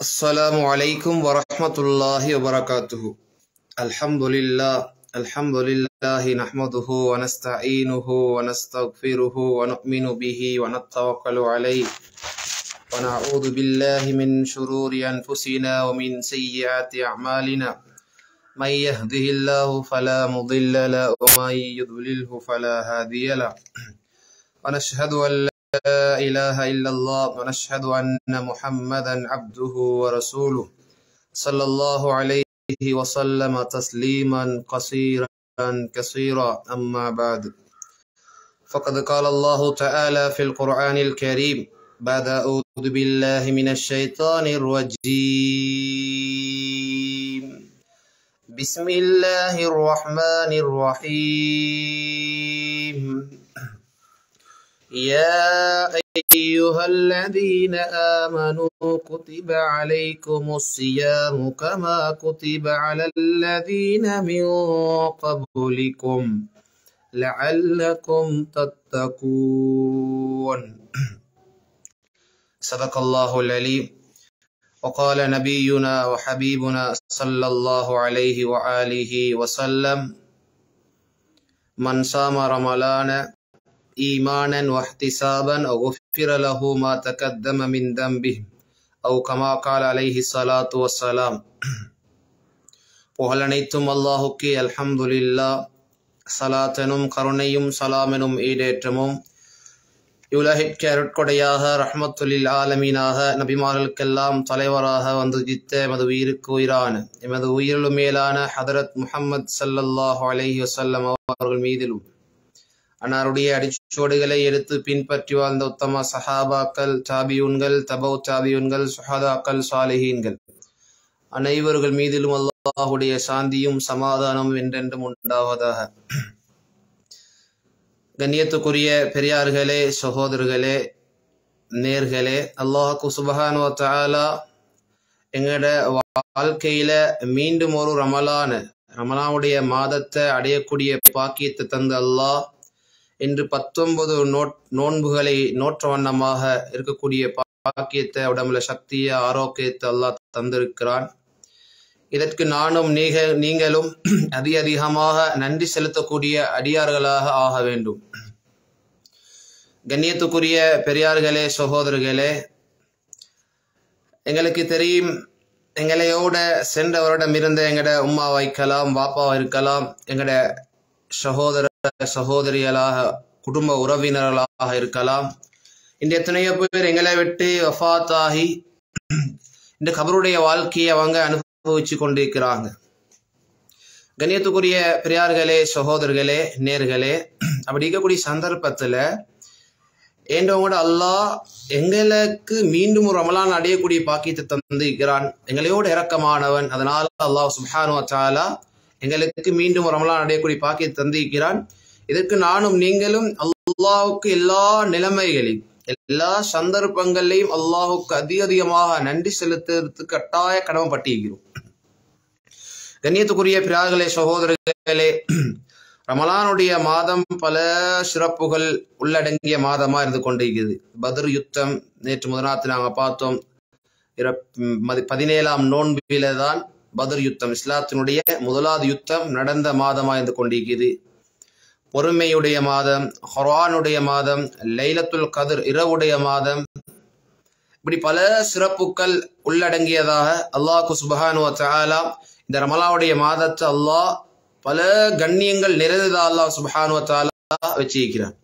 السلام عليكم ورحمة الله وبركاته الحمد لله الحمد لله نحمده ونستعينه ونستغفره ونؤمن به ونتوكل عليه ونعوذ بالله من شرور أنفسنا ومن سيئات أعمالنا من يهده الله فلا مضل له ومن يضلله فلا هادي له ونشهد أن لا إله إلا الله ونشهد أن محمدا عبده ورسوله صلى الله عليه وسلم تسليما قصيرا كثيرا أما بعد فقد قال الله تعالى في القرآن الكريم بعد أعوذ بالله من الشيطان الرجيم بسم الله الرحمن الرحيم يا أيها الذين آمنوا كتب عليكم الصيام كما كتب على الذين من قبلكم لعلكم تتقون صدق الله العليم وقال نبينا وحبيبنا صلى الله عليه وآله وسلم من صام رمضان إيمانا واحتسابا غفر له ما تقدم من ذنبه أو كما قال عليه الصلاة والسلام புகழனைத்தும் அல்லாஹுக்கே அல்ஹம்துலில்லா சலாத்தனும் கருணையும் சலாமெனும் ஈடேற்றமும் இவ்வுலகிற்கு அருட்கொடையாக ரஹ்மத்துலில் ஆலமீனாக நபிமார்களுக்கெல்லாம் தலைவராக வந்து ஜித்த எமது உயிருக்கு உயிரான எமது உயிரிலும் மேலான ஹதரத் முஹம்மது சல்லல்லாஹு அலைஹி வசல்லம் அவர்கள் மீதிலும் அன்னாருடைய அடிச்சோடுகளை எடுத்து பின்பற்றி வாழ்ந்த உத்தம சஹாபாக்கள் தாபியூன்கள் தபௌ தாபியூன்கள் சுஹதாக்கள் சாலிஹீன்கள் அனைவர்கள் மீதிலும் அல்லாஹுடைய சாந்தியும் சமாதானம் என்றென்றும் உண்டாவதாக கண்ணியத்துக்குரிய பெரியார்களே சகோதரர்களே நேர்களே அல்லாஹுக்கு சுபஹானோ தாலா எங்களோட வாழ்க்கையில மீண்டும் ஒரு ரமலான ரமலானுடைய மாதத்தை அடையக்கூடிய பாக்கியத்தை தந்து அல்லாஹ் இன்று பத்தொன்பது நோட் நோன்புகளை நோற்ற வண்ணமாக இருக்கக்கூடிய பாக்கியத்தை உடம்புல சக்தியை ஆரோக்கியத்தை அல்லாஹ் தந்திருக்கிறான் இதற்கு நானும் நீக நீங்களும் அதிக அதிகமாக நன்றி செலுத்தக்கூடிய அடியார்களாக ஆக வேண்டும் கண்ணியத்துக்குரிய பெரியார்களே சகோதரர்களே எங்களுக்கு தெரியும் எங்களையோட சென்ற வருடம் இருந்த எங்கட உமாவா இருக்கலாம் பாப்பாவா இருக்கலாம் எங்கட சகோதர சகோதரிகளாக குடும்ப உறவினர்களாக இருக்கலாம் இந்த எத்தனையோ பேர் எங்களை விட்டு வஃத் ஆகி இந்த கபருடைய வாழ்க்கையை அவங்க அனுபவிச்சு கொண்டிருக்கிறாங்க கண்ணியத்துக்குரிய பெரியார்களே சகோதரர்களே நேர்களே அப்படி இருக்கக்கூடிய சந்தர்ப்பத்துல ஏண்டவங்களோட அல்லாஹ் எங்களுக்கு மீண்டும் ஒரு ரமலான் அடையக்கூடிய பாக்கியத்தை தந்திருக்கிறான் எங்களையோடு இறக்கமானவன் அதனால அல்லாஹ் சுஹானு தாலா எங்களுக்கு மீண்டும் ஒரு ரமலான் அடையக்கூடிய பாக்கியத்தை தந்திருக்கிறான் இதற்கு நானும் நீங்களும் அல்லாஹுக்கு எல்லா நிலைமைகளையும் எல்லா சந்தர்ப்பங்களையும் அல்லாஹுக்கு அதிக அதிகமாக நன்றி செலுத்துறதுக்கு கட்டாய கடமைப்பட்டிருக்கிறோம் கண்ணியத்துக்குரிய பிரார்களே சகோதரர்களே ரமலானுடைய மாதம் பல சிறப்புகள் உள்ளடங்கிய மாதமா இருந்து கொண்டிருக்கிறது பத்ர் யுத்தம் நேற்று முதநாத்து நாங்கள் பார்த்தோம் பதினேழாம் நோன்பில தான் பத்ர் யுத்தம் இஸ்லாத்தினுடைய முதலாவது யுத்தம் நடந்த மாதமா இருந்து கொண்டிருக்கிறது பொறுமையுடைய மாதம் ஹொரானுடைய மாதம் லைலத்துல் கதிர் இரவுடைய மாதம் இப்படி பல சிறப்புகள் உள்ளடங்கியதாக அல்லாஹு சுபஹானு தாலா இந்த ரமலாவுடைய மாதத்தை அல்லாஹ் பல கண்ணியங்கள் நிறைந்ததா அல்லாஹ் சுபஹானு தாலா வச்சிருக்கிறான்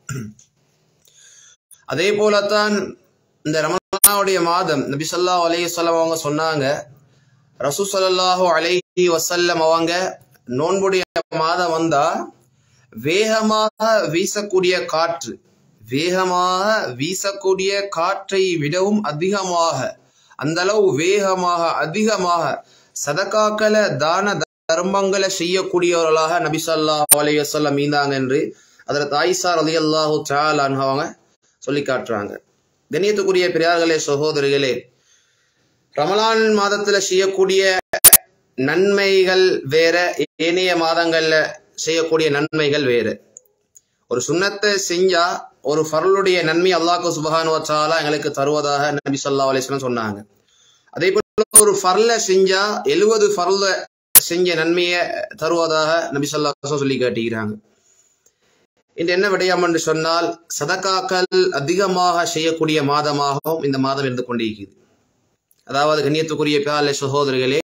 அதே போலத்தான் இந்த ரமலாவுடைய மாதம் நபி சொல்லா அலையுசல்லம் அவங்க சொன்னாங்க ரசூ சல்லாஹூ அலைஹி வசல்லம் அவங்க நோன்புடைய மாதம் வந்தா வேகமாக வீசக்கூடிய காற்று வேகமாக வீசக்கூடிய காற்றை விடவும் அதிகமாக அந்த அளவு வேகமாக அதிகமாக சதக்காக்களை தான தர்மங்களை செய்யக்கூடியவர்களாக நபி சொல்லா அலையசல்லம் மீந்தாங்க என்று அதில் தாய்சார் அலி அல்லாஹூ சாலான் அவங்க சொல்லி காட்டுறாங்க கண்ணியத்துக்குரிய பெரியார்களே சகோதரிகளே ரமலான் மாதத்துல செய்யக்கூடிய நன்மைகள் வேற ஏனைய மாதங்கள்ல செய்யக்கூடிய நன்மைகள் வேறு ஒரு சுண்ணத்தை செஞ்சா ஒரு ஃபரலுடைய நன்மை அல்லாஹு சுபஹானுவத்தாலா எங்களுக்கு தருவதாக நபி சொல்லா அலிஸ்லாம் சொன்னாங்க அதே போல ஒரு ஃபர்ல செஞ்சா எழுவது ஃபர்ல செஞ்ச நன்மையை தருவதாக நபி சொல்லா சொல்லி காட்டுகிறாங்க இன்று என்ன விடயம் என்று சொன்னால் சதக்காக்கள் அதிகமாக செய்யக்கூடிய மாதமாகவும் இந்த மாதம் இருந்து கொண்டிருக்கிறது அதாவது கண்ணியத்துக்குரிய பியாலை சகோதரர்களே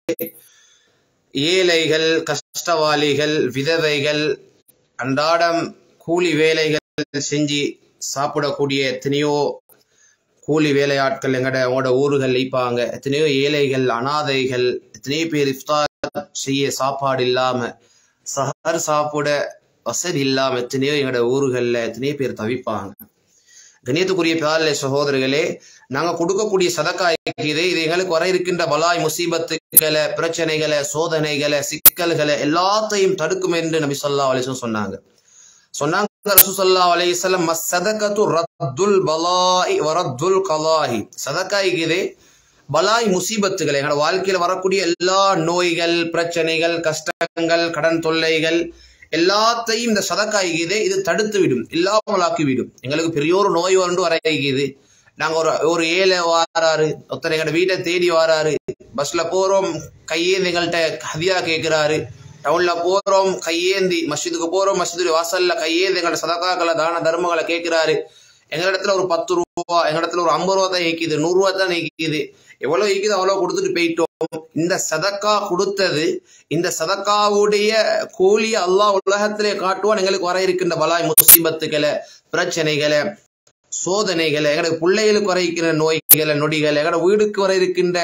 ஏழைகள் கஷ்டவாளிகள் விதவைகள் அன்றாடம் கூலி வேலைகள் செஞ்சு சாப்பிடக்கூடிய எத்தனையோ கூலி வேலையாட்கள் எங்கட அவங்களோட ஊர்கள் வைப்பாங்க எத்தனையோ ஏழைகள் அனாதைகள் எத்தனையோ பேர் இஃப்தார் செய்ய சாப்பாடு இல்லாம சஹர் சாப்பிட வசதி இல்லாம எத்தனையோ எங்களோட ஊர்கள்ல எத்தனையோ பேர் தவிப்பாங்க கணியத்துக்குரிய பியாலே சகோதரர்களே நாங்க கொடுக்கக்கூடிய சதக்கா இருக்குது இது எங்களுக்கு வர இருக்கின்ற பலாய் முசீபத்துக்களை பிரச்சனைகளை சோதனைகளை சிக்கல்களை எல்லாத்தையும் தடுக்கும் என்று நபி சொல்லா அலிசம் சொன்னாங்க சொன்னாங்க ரசூசல்லா அலையம் சதகத்து ரத்துல் பலாய் வரத்துல் கலாஹி சதக்கா இருக்குது பலாய் முசீபத்துகள் எங்களோட வாழ்க்கையில வரக்கூடிய எல்லா நோய்கள் பிரச்சனைகள் கஷ்டங்கள் கடன் தொல்லைகள் எல்லாத்தையும் இந்த சதக்காய்க்குது இது தடுத்து விடும் இல்லாமலாக்கி விடும் எங்களுக்கு பெரிய ஒரு நோய் வந்து வரைக்குது நாங்க ஒரு ஒரு ஏழை வாராரு ஒருத்தர் எங்கள்ட வீட்டை தேடி வாராரு பஸ்ல போறோம் கையேந்தி எங்கள்கிட்ட ஹதியா கேட்கிறாரு டவுன்ல போறோம் கையேந்தி மஸ்ஜிதுக்கு போறோம் மஸ்ஜிது வாசல்ல கையேந்தி எங்களோட சதக்காக்களை தான தர்மங்களை கேட்கிறாரு எங்க இடத்துல ஒரு பத்து ரூபா எங்க இடத்துல ஒரு ஐம்பது ரூபா தான் ஈக்குது நூறு ரூபா தான் ஈக்குது எவ்வளவு ஈக்குது அவ்வளவு கொடுத்துட்டு போயிட்டோம் இந்த சதக்கா கொடுத்தது இந்த சதக்காவுடைய கூலிய அல்லாஹ் உலகத்திலே காட்டுவான் எங்களுக்கு வர இருக்கின்ற பலாய் முசீபத்துக்களை பிரச்சனைகளை சோதனைகளை எங்களுக்கு பிள்ளைகளுக்கு வர இருக்கிற நோய்களை நொடிகளை எங்களோட வீடுக்கு வர இருக்கின்ற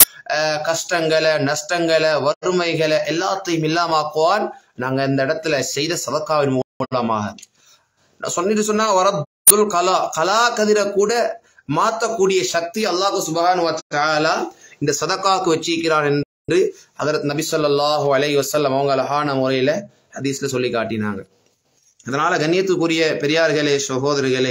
கஷ்டங்களை நஷ்டங்களை வறுமைகளை எல்லாத்தையும் இல்லாமாக்குவான் நாங்க இந்த இடத்துல செய்த சதக்காவின் மூலமாக நான் சொன்னிட்டு சொன்னா வரத்துல் கலா கலா கதிர கூட மாத்தக்கூடிய சக்தி அல்லாஹு சுபகான் இந்த சதக்காக்கு வச்சிருக்கிறான் என்று அதற்கு நபி சொல்லாஹு அலை வசல்லம் அவங்க அழகான முறையில ஹதீஸ்ல சொல்லி காட்டினாங்க அதனால கண்ணியத்துக்குரிய பெரியார்களே சகோதரிகளே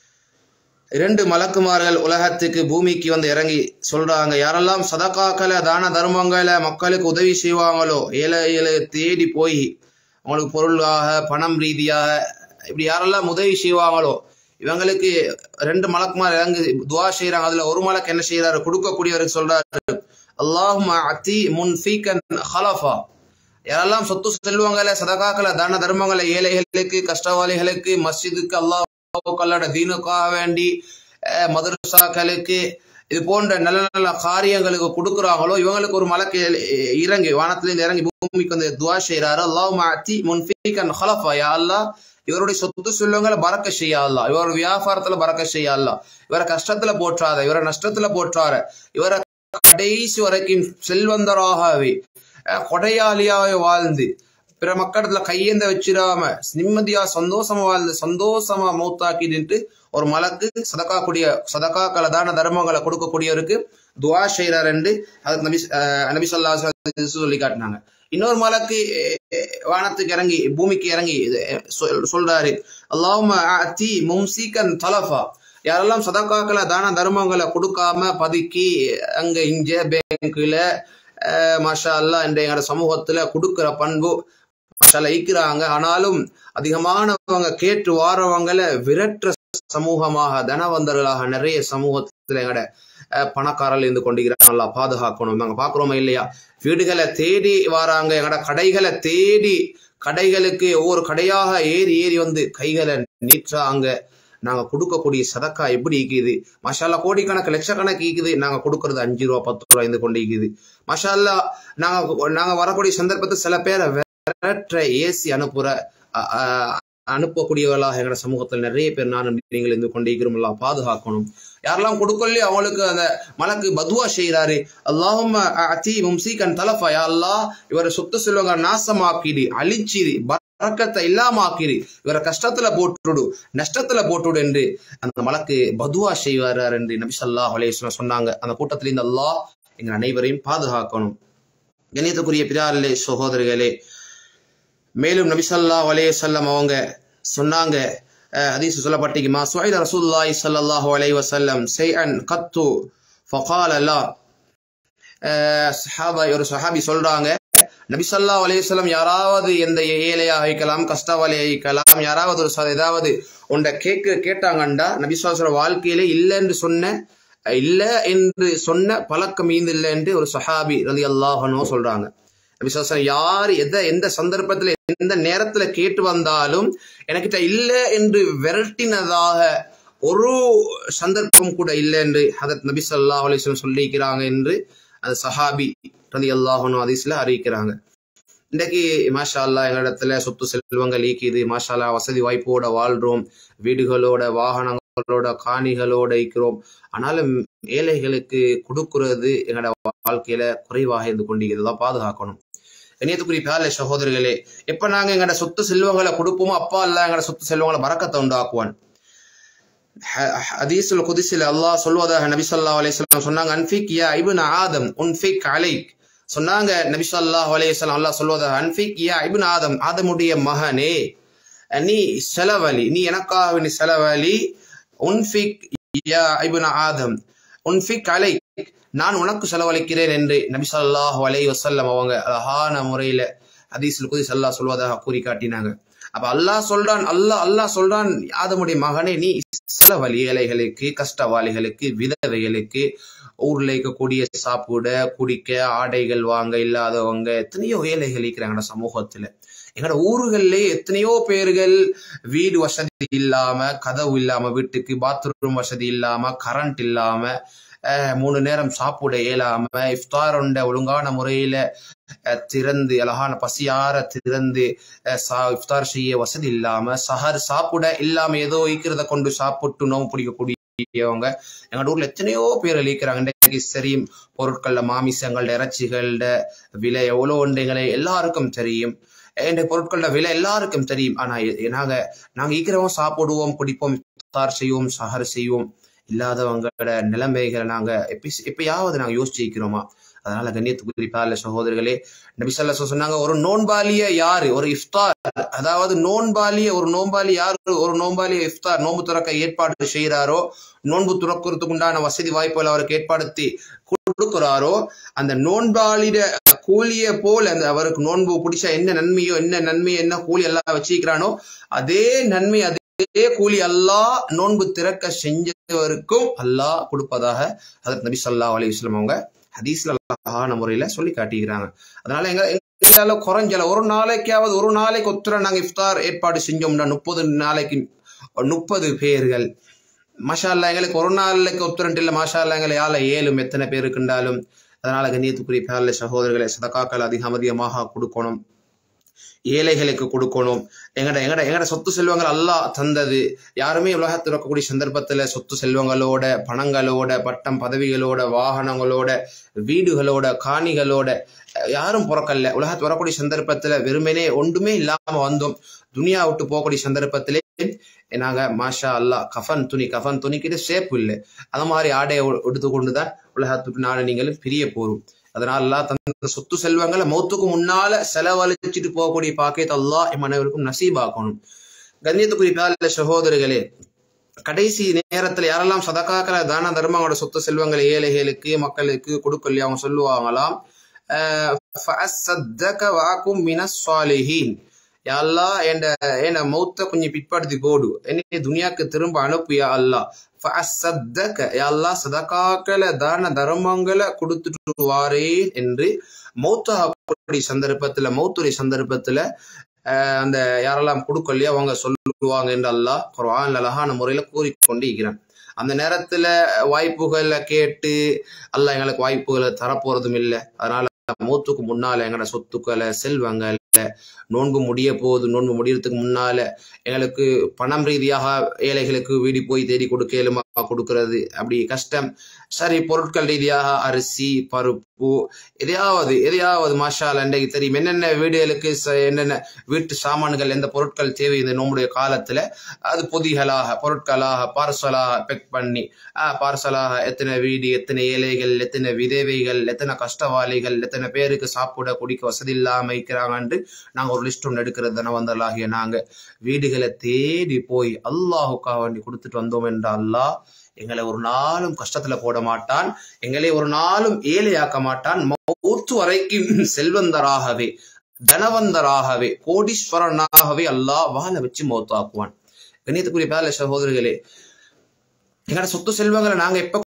இரண்டு மலக்குமார்கள் உலகத்துக்கு பூமிக்கு வந்து இறங்கி சொல்றாங்க யாரெல்லாம் சதக்காக்களை தான தர்மங்களை மக்களுக்கு உதவி செய்வாங்களோ ஏழை தேடி போய் அவங்களுக்கு பொருளாக பணம் ரீதியாக இப்படி யாரெல்லாம் உதவி செய்வாங்களோ இவங்களுக்கு ரெண்டு மலக்குமார் இறங்கு துவா செய்யறாங்க அதுல ஒரு மலக்கு என்ன செய்யறாரு கொடுக்கக்கூடியவருக்கு சொல்றாரு அல்லாஹும் அத்தி முன்ஃபீக்கன் ஹலஃபா யாரெல்லாம் சொத்து செல்வங்களை சதகாக்களை தான தர்மங்களை ஏழைகளுக்கு கஷ்டவாளிகளுக்கு மஸ்ஜிதுக்கு அல்லாஹ் கல்லாட தீனுக்காக வேண்டி மதரசாக்களுக்கு இது போன்ற நல்ல நல்ல காரியங்களுக்கு கொடுக்குறாங்களோ இவங்களுக்கு ஒரு மலக்கு இறங்கி வானத்திலிருந்து இறங்கி பூமிக்கு வந்து துவா செய்யறாரு அல்லாஹ் அத்தி முன்ஃபீக்கன் ஹலஃபா யா அல்லாஹ் இவருடைய சொத்து செல்வங்களை பறக்க செய்யலாம் இவரோட வியாபாரத்துல பறக்க செய்யலாம் இவரை கஷ்டத்துல போற்றாத இவரை நஷ்டத்துல போற்றார இவரை கடைசி வரைக்கும் செல்வந்தராகவே கொடையாளியாவே வாழ்ந்து பிற மக்களத்துல கையேந்த வச்சிடாம நிம்மதியா சந்தோஷமா வாழ்ந்து சந்தோஷமா மௌத்தாக்கிட்டு ஒரு மலக்கு சதக்கா கூடிய சதக்கா கலதான தர்மங்களை கொடுக்கக்கூடியவருக்கு துவா செய்யறார் என்று அது நபி நபி சொல்லா சொல்லி காட்டினாங்க இன்னொரு மலக்கு வானத்துக்கு இறங்கி பூமிக்கு இறங்கி சொல்றாரு அல்லாஹும் அத்தி மும்சிகன் தலஃபா யாரெல்லாம் சதக்காக்களை தான தர்மங்களை கொடுக்காம பதுக்கி அங்க இங்க பேங்க்ல மாஷா அல்லா என்ற எங்களோட சமூகத்துல கொடுக்கிற பண்பு மாஷால ஈக்கிறாங்க ஆனாலும் அதிகமானவங்க கேட்டு வாரவங்களை விரட்டுற சமூகமாக தனவந்தர்களாக நிறைய சமூகத்துல எங்கட பணக்காரர்கள் இருந்து கொண்டிருக்கிறாங்களா பாதுகாக்கணும் நாங்க பாக்குறோமா இல்லையா வீடுகளை தேடி வராங்க எங்கட கடைகளை தேடி கடைகளுக்கு ஒவ்வொரு கடையாக ஏறி ஏறி வந்து கைகளை நீற்றாங்க நாங்க கொடுக்கக்கூடிய சதக்கா எப்படி இருக்குது மஷாலா கோடிக்கணக்கு லட்சக்கணக்கு இருக்குது நாங்க கொடுக்கறது அஞ்சு ரூபா பத்து ரூபா இருந்து கொண்டு இருக்குது மஷாலா நாங்க நாங்க வரக்கூடிய சந்தர்ப்பத்தை சில பேரை விரற்ற ஏசி அனுப்புற அனுப்பக்கூடியவர்களாக எங்களோட சமூகத்தில் நிறைய பேர் நான் நீங்கள் இருந்து கொண்டிருக்கிறோம் எல்லாம் பாதுகாக்கணும் யாரெல்லாம் கொடுக்கலையோ அவங்களுக்கு அந்த மலக்கு பதுவா செய்யறாரு அல்லாஹும் அத்தி மும்சீகன் தலஃபா அல்லா இவரை சொத்து செல்வங்க நாசமாக்கிடு அழிச்சிரு பறக்கத்தை இல்லாமாக்கிரு இவரை கஷ்டத்துல போட்டுடு நஷ்டத்துல போட்டுடு என்று அந்த மலக்கு பதுவா செய்வார் என்று நபி சொல்லா அலேஸ்வரம் சொன்னாங்க அந்த கூட்டத்தில் இந்த அல்லாஹ் எங்கள் அனைவரையும் பாதுகாக்கணும் கணியத்துக்குரிய பிறாரிலே சகோதரிகளே மேலும் நபிசல்லா அலைய செல்லம் அவங்க சொன்னாங்க ஹதீஸ் சொல்லப்பட்டிக்குமா சுவைத ரசூல்லாய் சல்லாஹூ அலை வசல்லம் செய் அன் கத்து ஃபகால் அல்லா சஹாபா ஒரு சஹாபி சொல்றாங்க நபிசல்லா அலையம் யாராவது எந்த ஏழையா வைக்கலாம் கஷ்டவாளியா வைக்கலாம் யாராவது ஒரு ஏதாவது உண்ட கேட்க கேட்டாங்கண்டா நபிசுவாசர வாழ்க்கையில இல்லைன்னு சொன்ன இல்ல என்று சொன்ன பழக்கம் ஈந்து இல்லை என்று ஒரு சஹாபி ரலி அல்லாஹனோ சொல்றாங்க நபி ஸல்லல்லாஹு அலைஹி வஸல்லம் யார் எந்த எந்த சந்தர்ப்பத்துல எந்த நேரத்துல கேட்டு வந்தாலும் எனக்கிட்ட இல்ல என்று விரட்டினதாக ஒரு சந்தர்ப்பம் கூட இல்லை என்று ஹதரத் நபி ஸல்லல்லாஹு அலைஹி வஸல்லம் சொல்லியிருக்கிறாங்க என்று அந்த சஹாபி ரலி அல்லாஹனோ ஹதீஸ்ல அறிவிக்கிறாங்க இன்றைக்கு மாஷா அல்லா எங்களிடத்துல சொத்து செல்வங்கள் ஈக்குது மாஷா அல்லா வசதி வாய்ப்போட வாழ்றோம் வீடுகளோட வாகனங்களோட காணிகளோட இருக்கிறோம் ஆனாலும் ஏழைகளுக்கு கொடுக்கிறது எங்களோட வாழ்க்கையில குறைவாக இருந்து கொண்டிருக்கிறதா பாதுகாக்கணும் இணையத்துக்குரிய பேரலை சகோதரர்களே எப்ப நாங்க எங்களோட சொத்து செல்வங்களை கொடுப்போமோ அப்பா அல்ல எங்களோட சொத்து செல்வங்களை பறக்கத்தை உண்டாக்குவான் ஹதீஸுல் குதிசில் அல்லாஹ் சொல்வதாக நபி ஸல்லல்லாஹு அலைஹி வஸல்லம் சொன்னாங்க அன்ஃபிக் யா இப்னு ஆதம் உன்ஃபிக் அலைக் சொன்னாங்க நபி ஸல்லல்லாஹு அலைஹி வஸல்லம் அல்லாஹ் சொல்வதாக அன்ஃபிக் யா இப்னு ஆதம் ஆதமுடைய மகனே நீ செலவழி நீ எனக்காக நீ செலவழி உன்ஃபிக் யா இப்னு ஆதம் உன்ஃபிக் அலைக் நான் உனக்கு செலவழிக்கிறேன் என்று நபி ஸல்லல்லாஹு அலைஹி வஸல்லம் அவங்க அழகான முறையில ஹதீஸுல் குதிஸ் அல்லாஹ் சொல்வதாக கூறி காட்டினாங்க அப்ப அல்லாஹ் சொல்றான் அல்லாஹ் அல்லாஹ் சொல்றான் ஆதமுடைய மகனே நீ செலவழி ஏழைகளுக்கு கஷ்டவாளிகளுக்கு விதவைகளுக்கு ஊர்ல இருக்கக்கூடிய சாப்பிட குடிக்க ஆடைகள் வாங்க இல்லாதவங்க எத்தனையோ ஏழைகள் இருக்கிறாங்க சமூகத்துல எங்களோட ஊர்கள்ல எத்தனையோ பேர்கள் வீடு வசதி இல்லாம கதவு இல்லாம வீட்டுக்கு பாத்ரூம் வசதி இல்லாம கரண்ட் இல்லாம மூணு நேரம் சாப்பிட இயலாம இஃப்தாருண்ட ஒழுங்கான முறையில திறந்து அழகான பசியார திறந்து இஃப்தார் செய்ய வசதி இல்லாம சஹர் சாப்பிட இல்லாம ஏதோ ஈக்கிறத கொண்டு சாப்பிட்டு நோவு பிடிக்கக்கூடியவங்க எங்களோட ஊர்ல எத்தனையோ பேர் அழிக்கிறாங்க இன்றைக்கு சரி பொருட்கள்ல மாமிசங்கள்ட இறைச்சிகள்ட விலை எவ்வளோ உண்டுங்களை எல்லாருக்கும் தெரியும் இந்த பொருட்களோட விலை எல்லாருக்கும் தெரியும் ஆனா நாங்க நாங்க ஈக்கிறவங்க சாப்பிடுவோம் குடிப்போம் இஃப்தார் செய்வோம் சஹர் செய்வோம் இல்லாதவங்களோட நிலைமைகளை நாங்க எப்ப எப்பயாவது நாங்க யோசிச்சிருக்கிறோமா அதனால கண்ணியத்துக்குரிய பால சகோதரர்களே நபிசல்ல சொன்னாங்க ஒரு நோன்பாலிய யாரு ஒரு இஃப்தார் அதாவது நோன்பாலிய ஒரு நோன்பாலி யாரு ஒரு நோன்பாலிய இஃப்தார் நோன்பு துறக்க ஏற்பாடு செய்யறாரோ நோன்பு துறக்கிறதுக்கு உண்டான வசதி வாய்ப்புகள் அவருக்கு ஏற்படுத்தி கொடுக்கிறாரோ அந்த நோன்பாளிட கூலிய போல் அந்த அவருக்கு நோன்பு பிடிச்ச என்ன நன்மையோ என்ன நன்மையோ என்ன கூலி எல்லாம் வச்சிருக்கிறானோ அதே நன்மை அதே அதே கூலி அல்லாஹ் நோன்பு திறக்க செஞ்சவருக்கும் அல்லாஹ் கொடுப்பதாக அதற்கு நபி சொல்லா அலி வஸ்லம் அவங்க ஹதீஸ்ல அழகான முறையில சொல்லி காட்டிக்கிறாங்க அதனால எங்க எங்களால குறைஞ்சல ஒரு நாளைக்காவது ஒரு நாளைக்கு ஒத்துற நாங்க இஃப்தார் ஏற்பாடு செஞ்சோம்னா முப்பது நாளைக்கு முப்பது பேர்கள் மஷா அல்லா எங்களுக்கு ஒரு நாளைக்கு ஒத்துரண்டு இல்லை மாஷா அல்லா எங்களை யாழ ஏழும் எத்தனை பேருக்குண்டாலும் அதனால கண்ணியத்துக்குரிய பேரல சகோதரர்களை சதக்காக்கள் அதிகம் அதிகமாக கொடுக்கணும் ஏழைகளுக்கு கொடுக்கணும் எங்கட எங்கட எங்கட சொத்து செல்வங்கள் அல்லாஹ் தந்தது யாருமே உலகத்தில் இருக்கக்கூடிய சந்தர்ப்பத்துல சொத்து செல்வங்களோட பணங்களோட பட்டம் பதவிகளோட வாகனங்களோட வீடுகளோட காணிகளோட யாரும் பிறக்கல்ல உலகத்தில் வரக்கூடிய சந்தர்ப்பத்துல வெறுமனே ஒன்றுமே இல்லாம வந்தோம் துனியா விட்டு போகக்கூடிய சந்தர்ப்பத்திலே நாங்க மாஷா அல்லா கஃபன் துணி கஃபன் துணிக்கிட்ட ஷேப் இல்லை அந்த மாதிரி ஆடையை எடுத்துக்கொண்டு தான் உலகத்துக்கு நாடு நீங்களும் பிரிய போறோம் அதனால அல்லா தந்த சொத்து செல்வங்களை மௌத்துக்கு முன்னால செலவழிச்சிட்டு போகக்கூடிய பாக்கியத்தை அல்லா எம் அனைவருக்கும் நசீபாக்கணும் கண்ணியத்துக்குரிய சகோதரர்களே கடைசி நேரத்துல யாரெல்லாம் சதக்காக்கிற தான தர்மங்களோட சொத்து செல்வங்களை ஏழைகளுக்கு மக்களுக்கு கொடுக்கலையே அவங்க சொல்லுவாங்களாம் வாக்கும் மினஸ்வாலிஹீன் அல்லா என் என்ன மௌத்த கொஞ்சம் பிற்படுத்தி போடு என்னை துனியாக்கு திரும்ப அனுப்பியா அல்லா அல்லா சதக்காக்களை தான தர்மங்களை கொடுத்துட்டு வாரேன் என்று மௌத்த சந்தர்ப்பத்துல மௌத்துரை சந்தர்ப்பத்துல அந்த யாரெல்லாம் கொடுக்கலையோ அவங்க சொல்லுவாங்க என்று அல்லாஹ் குர்ஆன் அழகான முறையில கூறிக்கொண்டு இருக்கிறான் அந்த நேரத்துல வாய்ப்புகளை கேட்டு அல்லாஹ் எங்களுக்கு வாய்ப்புகளை தரப்போறதும் இல்லை அதனால மூத்துக்கு முன்னால எங்களோட சொத்துக்களை செல்வங்களை நோன்பு முடிய போகுது நோன்பு முடியறதுக்கு முன்னால எங்களுக்கு பணம் ரீதியாக ஏழைகளுக்கு வீடு போய் தேடி கொடுக்கலுமா கொடுக்கறது அப்படி கஷ்டம் சரி பொருட்கள் ரீதியாக அரிசி பருப்பு எதையாவது எதையாவது மாஷால் அன்றைக்கு தெரியும் என்னென்ன வீடுகளுக்கு என்னென்ன வீட்டு சாமான்கள் எந்த பொருட்கள் தேவை இந்த நோம்புடைய காலத்துல அது பொதிகளாக பொருட்களாக பார்சலாக பெக் பண்ணி பார்சலாக எத்தனை வீடு எத்தனை ஏழைகள் எத்தனை விதவைகள் எத்தனை கஷ்டவாளிகள் எத்தனை பேருக்கு சாப்பிட குடிக்க வசதி இல்லாம இருக்கிறாங்கன்ட்டு நாங்க ஒரு லிஸ்ட் ஒன்று எடுக்கிறது தனவந்தலாகிய நாங்க வீடுகளை தேடி போய் அல்லாஹுக்காக வேண்டி கொடுத்துட்டு வந்தோம் என்ற அல்லாஹ் எங்களை ஒரு நாளும் கஷ்டத்துல போட மாட்டான் எங்களை ஒரு நாளும் ஏழையாக்க மாட்டான் மௌத்து வரைக்கும் செல்வந்தராகவே தனவந்தராகவே கோடீஸ்வரனாகவே அல்லாஹ் வாழ வச்சு மௌத்தாக்குவான் கணியத்துக்குரிய பேல சகோதரர்களே எங்களோட சொத்து செல்வங்களை நாங்க எப்ப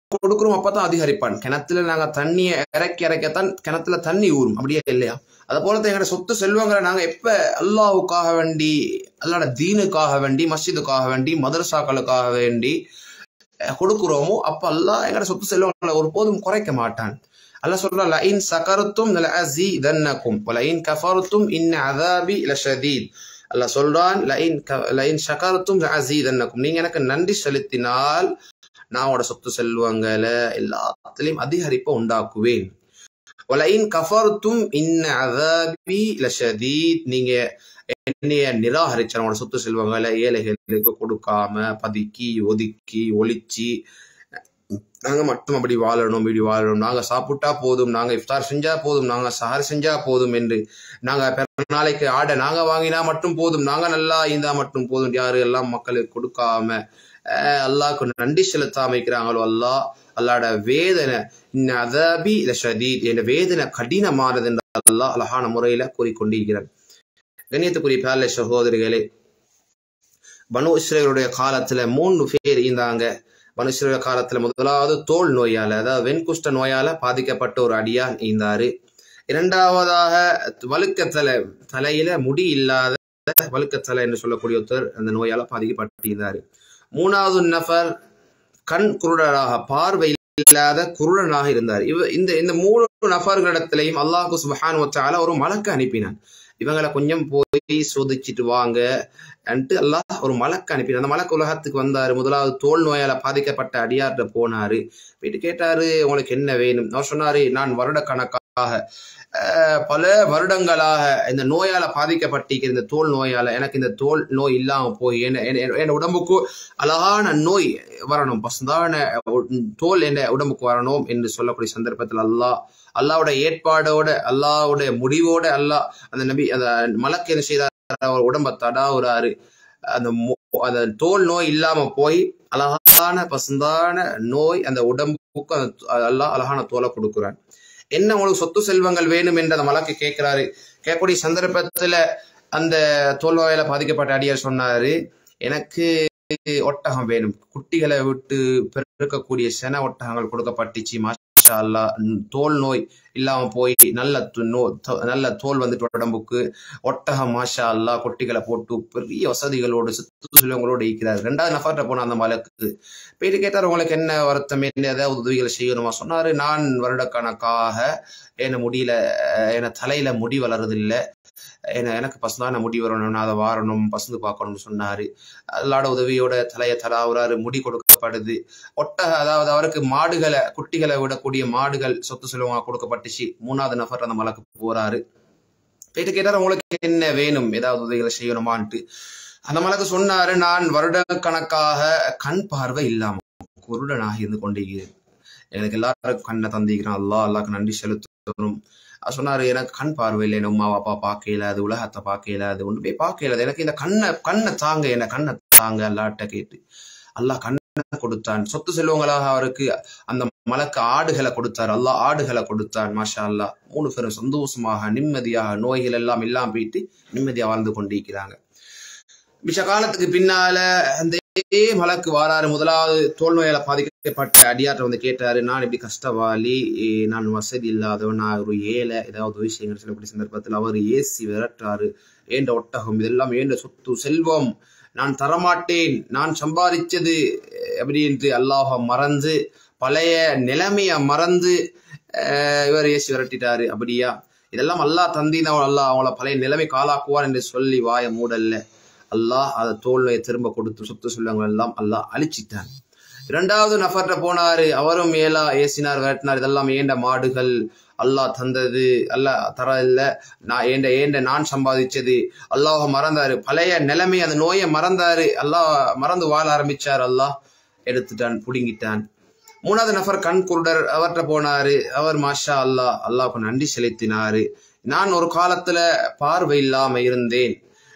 கொடுக்குறோம் அப்பதான் அதிகரிப்பான் கிணத்துல நாங்க தண்ணியை இறக்கி இறக்கத்தான் கிணத்துல தண்ணி ஊறும் அப்படியே இல்லையா அதை போல எங்களோட சொத்து செல்வங்களை நாங்க எப்ப அல்லாவுக்காக வேண்டி அல்லாட தீனுக்காக வேண்டி மஸ்ஜிதுக்காக வேண்டி மதரசாக்களுக்காக வேண்டி அஹ், கொடுக்குறோமோ அப்ப அல்லாஹ் எங்களோட சொத்து செல்வங்களை ஒருபோதும் குறைக்க மாட்டான் அல்லாஹ் சொல்றா லஇன் சகரத்தும் லஅஸீதன்னகும் வலஇன் கஃபர்தும் இன் அஸாபி லஷதீத் அல்லாஹ் சொல்றான் லஇன் க- லஇன் ஷகரத்தும் லஅஸீதன்னகும் நீங்க எனக்கு நன்றி செலுத்தினால் நான் உங்களோட சொத்து செல்வங்களை எல்லாத்துலயும் அதிகரிப்பை உண்டாக்குவேன் வலஇன் கஃபர்தும் இன் அஸாபி லஷதீத் நீங்க என்னைய நிராகரிச்ச உங்களோட சொத்து செல்வங்களை ஏழைகளுக்கு கொடுக்காம பதுக்கி ஒதுக்கி ஒளிச்சு நாங்க மட்டும் அப்படி வாழணும் இப்படி வாழணும் நாங்க சாப்பிட்டா போதும் நாங்க இஃப்தார் செஞ்சா போதும் நாங்க சஹர் செஞ்சா போதும் என்று நாங்க பிறந்த நாளைக்கு ஆடை நாங்க வாங்கினா மட்டும் போதும் நாங்க நல்லா இருந்தா மட்டும் போதும் யாரு எல்லாம் மக்களுக்கு கொடுக்காம அஹ், அல்லாஹ்க்கு நன்றி செலுத்தாம இருக்கிறாங்களோ அல்லாஹ் அல்லாட வேதனை இன்ன அதபி ஷதீத் என்ற வேதனை கடினமானது என்று அல்லாஹ் அழகான முறையில கூறிக்கொண்டிருக்கிறார் கண்ணியத்துக்குரிய பேரலை சகோதரிகளே பனு இஸ்ரேலுடைய காலத்துல மூணு பேர் இருந்தாங்க பனு இஸ்ரேல் காலத்துல முதலாவது தோல் நோயால அதாவது வெண்குஷ்ட நோயால பாதிக்கப்பட்ட ஒரு அடியான் இருந்தாரு இரண்டாவதாக வழுக்கத்தலை தலையில முடி இல்லாத வழுக்கத்தலை என்று சொல்லக்கூடிய ஒருத்தர் அந்த நோயால பாதிக்கப்பட்டிருந்தாரு மூணாவது நபர் கண் குருடராக பார்வை இல்லாத குருடனாக இருந்தார் இவ இந்த இந்த மூணு நபர்களிடத்திலையும் அல்லாஹு சுபஹான் வச்சால ஒரு மலக்கு அனுப்பினான் இவங்களை கொஞ்சம் போய் சோதிச்சுட்டு வாங்க அன்ட்டு அல்லாஹ் ஒரு மலக்கு அனுப்பினார் அந்த மலக்கு உலகத்துக்கு வந்தாரு முதலாவது தோல் நோயால பாதிக்கப்பட்ட அடியார்கிட்ட போனாரு போயிட்டு கேட்டாரு உங்களுக்கு என்ன வேணும் அவர் சொன்னாரு நான் வருடக்கணக்காக அஹ், பல வருடங்களாக இந்த நோயால பாதிக்கப்பட்டிருக்கிற இந்த தோல் நோயால எனக்கு இந்த தோல் நோய் இல்லாம போய் என் என்- என் உடம்புக்கு அழகான நோய் வரணும் பசுந்தான தோல் என்ற உடம்புக்கு வரணும் என்று சொல்லக்கூடிய சந்தர்ப்பத்தில் அல்லாஹ் அல்லாவோட ஏற்பாடோட அல்லாவுடைய முடிவோட அல்லாஹ் அந்த நபி அந்த மலக்கு என்ன செய்தார் அவர் உடம்ப தடாவுறாரு அந்த மு- அந்த தோல் நோய் இல்லாம போய் அழகான பசுந்தான நோய் அந்த உடம்புக்கு அந்த அல்லாஹ் அழகான தோலை கொடுக்குறான் என்ன உங்களுக்கு சொத்து செல்வங்கள் வேணும் என்று அந்த மலக்கு கேட்கிறாரு கேட்கக்கூடிய சந்தர்ப்பத்துல அந்த தோல் நோயால பாதிக்கப்பட்ட அடியார் சொன்னாரு எனக்கு ஒட்டகம் வேணும் குட்டிகளை விட்டு பெருக்கக்கூடிய சென ஒட்டகங்கள் கொடுக்கப்பட்டுச்சு மாஷா அல்லாஹ் ம், தோல் நோய் இல்லாம போய் நல்ல து- நோ- தோ- நல்ல தோல் வந்துட்டு உடம்புக்கு ஒட்டகம் மாஷா அல்லாஹ் குட்டிகளை போட்டு பெரிய வசதிகளோடு சுத்து செல்வங்களோடு இருக்கிறார் ரெண்டாவது நபர்கிட்ட போன அந்த மலக்கு போயிட்டு கேட்டார் உங்களுக்கு என்ன வருத்தம் என்ன ஏதாவது உதவிகளை செய்யணுமா சொன்னாரு நான் வருடக்கணக்காக என்ன முடியல என தலையில முடி வளருதில்லை என்ன எனக்கு பசந்தான முடி வரணும் நான் அதை வாரணும் பசந்து பார்க்கணும்னு சொன்னாரு அல்லாட உதவியோட தலையை தலாவுறாரு முடி கொடுக்கப்படுது ஒட்டக அதாவது அவருக்கு மாடுகளை குட்டிகளை விடக்கூடிய மாடுகள் சொத்து செல்வமா கொடுக்கப்பட்டுச்சு மூணாவது நபர் அந்த மலைக்கு போறாரு போயிட்டு கேட்டார் உங்களுக்கு என்ன வேணும் ஏதாவது உதவிகளை செய்யணுமான்ட்டு அந்த மலைக்கு சொன்னாரு நான் வருடக்கணக்காக கண் பார்வை இல்லாம குருடனாக இருந்து கொண்டிருக்கிறேன் எனக்கு எல்லாருக்கும் கண்ணை தந்திக்கிறேன் அல்லாஹ் அல்லாஹ்க்கு நன்றி செலுத்தணும் அவர் சொன்னாரு எனக்கு கண் பார்வை இல்லை என் உமா அப்பா பார்க்க இயலாது உலகத்தை பார்க்க இயலாது ஒன்றுமே பார்க்க இயலாது எனக்கு இந்த கண்ணை கண்ணை தாங்க என்ன கண்ணை தாங்க அல்லாட்ட கேட்டு அல்லாஹ் கண்ணை கொடுத்தான் சொத்து செல்வங்களாக அவருக்கு அந்த மலக்கு ஆடுகளை கொடுத்தார் அல்லாஹ் ஆடுகளை கொடுத்தான் மாஷா அல்லாஹ் மூணு பேரும் சந்தோஷமாக நிம்மதியாக நோய்கள் எல்லாம் இல்லாம போயிட்டு நிம்மதியா வாழ்ந்து கொண்டிருக்கிறாங்க மிச்ச காலத்துக்கு பின்னால அந்த மலக்கு வாராரு முதலாவது தோல் நோயால பாதிக்கப்பட்ட அடியார்ட்ட வந்து கேட்டாரு நான் இப்படி கஷ்டவாளி ஏ, நான் வசதி இல்லாதவன் நான் ஒரு ஏழை ஏதாவது ஒரு விஷயங்கள் சொல்லக்கூடிய சந்தர்ப்பத்தில் அவர் ஏசி விரட்டுறாரு ஏண்ட ஒட்டகம் இதெல்லாம் ஏண்ட சொத்து செல்வம் நான் தரமாட்டேன் நான் சம்பாதிச்சது அஹ், அப்படின்ட்டு அல்லாஹ மறந்து பழைய நிலைமைய மறந்து அஹ், இவர் ஏசி விரட்டிட்டாரு அப்படியா இதெல்லாம் அல்லாஹ் தந்திதான் அல்லாஹ் அவங்கள பழைய நிலைமை காலாக்குவார் என்று சொல்லி வாய மூடல்ல அல்லாஹ் அதை தோல்வையை திரும்ப கொடுத்து சொத்து செல்வங்கள் எல்லாம் அல்லாஹ் அழிச்சிட்டான் இரண்டாவது நபர்கிட்ட போனாரு அவரும் ஏலா ஏசினார் விரட்டினார் இதெல்லாம் ஏண்ட மாடுகள் அல்லாஹ் தந்தது அல்லாஹ் தர இல்ல நான் ஏண்ட ஏண்ட நான் சம்பாதிச்சது அல்லாஹ் மறந்தாரு பழைய நிலைமை அந்த நோயை மறந்தாரு அல்லாஹ் மறந்து வாழ ஆரம்பிச்சார் அல்லாஹ் எடுத்துட்டான் புடுங்கிட்டான் மூணாவது நபர் கண் குருடர் அவர்கிட்ட போனாரு அவர் மாஷா அல்லாஹ் அல்லாஹ்க்கு நன்றி செலுத்தினாரு நான் ஒரு காலத்துல பார்வை இல்லாம இருந்தேன்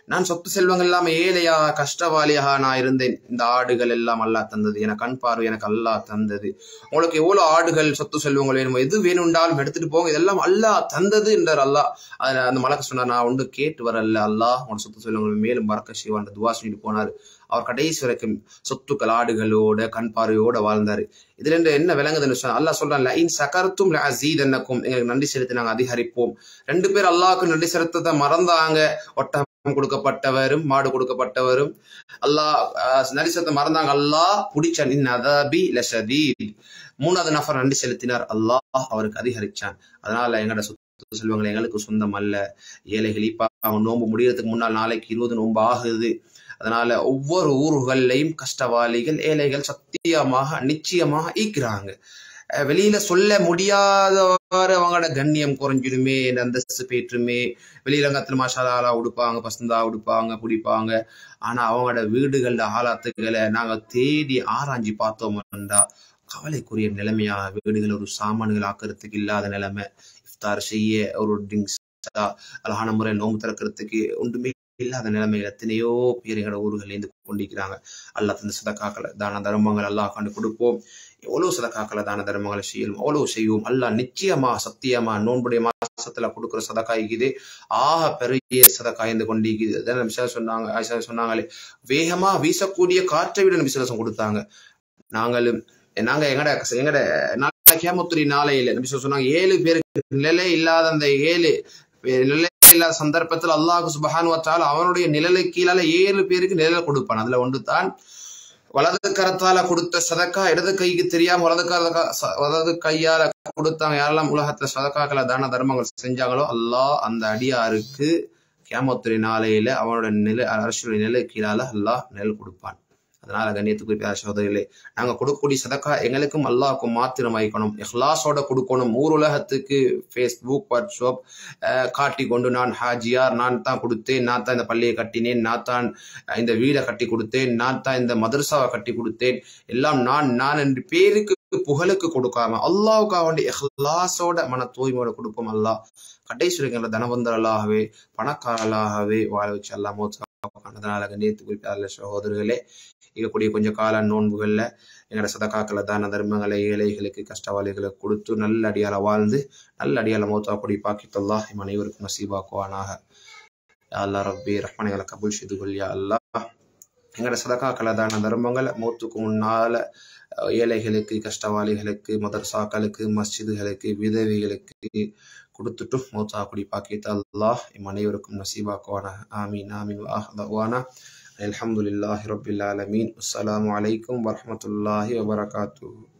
நான் சொத்து செல்வங்கள் இல்லாம ஏழையா கஷ்டவாளியாக நான் இருந்தேன் இந்த ஆடுகள் எல்லாம் அல்லாஹ் தந்தது எனக்கு கண் பார்வை எனக்கு அல்லாஹ் தந்தது உங்களுக்கு எவ்வளவு ஆடுகள் சொத்து செல்வங்கள் வேணுமோ எது வேணும்னாலும் எடுத்துட்டு போங்க இதெல்லாம் அல்லாஹ் தந்தது என்றார் அல்லாஹ் அதுல அந்த மலக்கு சொன்னார் நான் ஒன்று கேட்டு வரல அல்லாஹ் உன் சொத்து செல்வங்கள் மேலும் பறக்க செய்வான் துவா சொல்லிட்டு போனார் அவர் கடைசி வரைக்கும் சொத்துக்கள் ஆடுகளோட கண் பார்வையோட வாழ்ந்தாரு இதுல இருந்து என்ன விளங்குதுன்னு சொன்னா அல்லாஹ் சொல்றான் இன் சகர்த்தும் அசீத் என்னக்கும் எங்களுக்கு நன்றி செலுத்தி நாங்க அதிகரிப்போம் ரெண்டு பேர் அல்லாஹ்க்கு நன்றி செலுத்தத்தை மறந்தாங்க ஒட்டகம் கொடுக்கப்பட்டவரும் மாடு கொடுக்கப்பட்டவரும் அல்லாஹ் அஹ், நன்றி செலுத்த மறந்தாங்க அல்லாஹ் பிடிச்சான் இன் அதபி லஷதீத் மூணாவது நபர் நன்றி செலுத்தினார் அல்லாஹ் அவருக்கு அதிகரிச்சான் அதனால எங்களோட சொத்து செல்வங்கள் எங்களுக்கு சொந்தம் அல்ல ஏழைகள் இப்ப அவங்க நோன்பு முடியறதுக்கு முன்னால் நாளைக்கு இருபது நோன்பு ஆகுது அதனால ஒவ்வொரு ஊர்கள்லையும் கஷ்டவாளிகள் ஏழைகள் சத்தியமாக நிச்சயமாக ஈக்கிறாங்க அஹ் வெளியில சொல்ல முடியாதவாறு அவங்களோட கண்ணியம் குறைஞ்சிடுமே இந்த அந்தஸ்து போயிட்டுருமே வெளியிலங்கத்தில் மசாலா உடுப்பாங்க பசந்தா உடுப்பாங்க பிடிப்பாங்க ஆனா அவங்களோட வீடுகள ஆலாத்துகளை நாங்க தேடி ஆராய்ஞ்சு பார்த்தோம்டா கவலைக்குரிய நிலைமையா வீடுகள் ஒரு சாமான்கள் ஆக்கிறதுக்கு இல்லாத நிலைமை இஃப்தார் செய்ய ஒரு ட்ரிங்க்ஸ் அழகான முறை நோம்பு திறக்கிறதுக்கு ஒன்றுமே இல்லாத நிலைமையில எத்தனையோ பேர் எங்களோட ஊர்கள் இருந்து கொண்டிருக்கிறாங்க அல்லாஹ் தந்த சதக்காக்களை தான தர்மங்கள் அல்லாஹ் கண்டு கொடுப்போம் எவ்வளவு சதக்காக்களை தான தர்மங்களை செய்யணும் அவ்வளவு செய்வோம் அல்லாஹ் நிச்சயமா சத்தியமா நோன்புடைய மாசத்துல கொடுக்குற சதக்கா இருக்குது ஆக பெரிய சதக்கா இருந்து கொண்டிருக்குது அதான் நபி ஸல்லல்லாஹு சொன்னாங்க ஆயிஷா சொன்னாங்களே வேகமா வீசக்கூடிய காற்றை விட நபி ஸல்லல்லாஹு கொடுத்தாங்க நாங்களும் நாங்க எங்கட எங்கட நாளை கேமத்துரி நாளையில நபி ஸல்லல்லாஹு சொன்னாங்க ஏழு பேருக்கு நிலை இல்லாத அந்த ஏழு நிலை இல்லாத சந்தர்ப்பத்தில் அல்லாஹ் சுபஹான் வச்சால் அவனுடைய நிழலை கீழால ஏழு பேருக்கு நிழல் கொடுப்பான் அதுல ஒன்று தான் வலது கரத்தால கொடுத்த சதக்கா இடது கைக்கு தெரியாம வலது கர வலது கையால கொடுத்தாங்க யாரெல்லாம் உலகத்துல சதக்காக்களை தான தர்மங்கள் செஞ்சாங்களோ அல்லாஹ் அந்த அடியாருக்கு கேமத்துறை நாளையில அவனோட நிலை அரசுடைய நிலை கீழால அல்லாஹ் நிழல் கொடுப்பான் அதனால கண்ணியத்துக்குரிய சகோதரிகளே நாங்க கொடுக்கக்கூடிய சதக்கா எங்களுக்கும் அல்லாஹ்க்கும் மாத்திரம் வைக்கணும் இஹ்லாஸோட கொடுக்கணும் ஊர் உலகத்துக்கு ஃபேஸ்புக் வாட்ஸ்அப் அஹ், காட்டி கொண்டு நான் ஹாஜியார் நான் தான் கொடுத்தேன் நான் தான் இந்த பள்ளியை கட்டினேன் நான் தான் இந்த வீடை கட்டி கொடுத்தேன் நான் தான் இந்த மதரசாவை கட்டி கொடுத்தேன் எல்லாம் நான் நான் என்று பேருக்கு புகழுக்கு கொடுக்காம அல்லாவுக்காக வேண்டிய இஹ்லாஸோட மன தூய்மையோட கொடுப்போம் அல்லாஹ் கடைசி வரைக்கும் தனவந்தர் அல்லாகவே பணக்காரலாகவே வாழ வச்சு அல்லா மோத்தானதுனால கண்ணியத்து குறிப்பிட்ட சகோதரர்களே இருக்கக்கூடிய கொஞ்ச கால நோன்புகள்ல எங்களோட சதக்காக்களை தான தர்மங்களை ஏழைகளுக்கு கஷ்டவாளிகளுக்கு கொடுத்து நல்ல அடியால வாழ்ந்து நல்ல அடியால மௌத்தா கொடி பாக்கித்தல்லா இம் அனைவருக்கும் நசீபாக்குவானாக யா அல்லா ரப்பி ரஹ்மானிகளை கபூல் செய்து கொள் யா அல்லா எங்களோட சதக்காக்களை தான தர்மங்களை மௌத்துக்கு முன்னால அஹ், ஏழைகளுக்கு கஷ்டவாளிகளுக்கு மதர்சாக்களுக்கு மஸ்ஜிதுகளுக்கு விதவைகளுக்கு கொடுத்துட்டும் மௌத்தா கொடி பாக்கித்த அல்லாஹ் இம் அனைவருக்கும் நசீபாக்குவானாக ஆமீன் ஆமீன் வாஹ்தவானா الحمد لله رب العالمين والسلام عليكم ورحمة الله وبركاته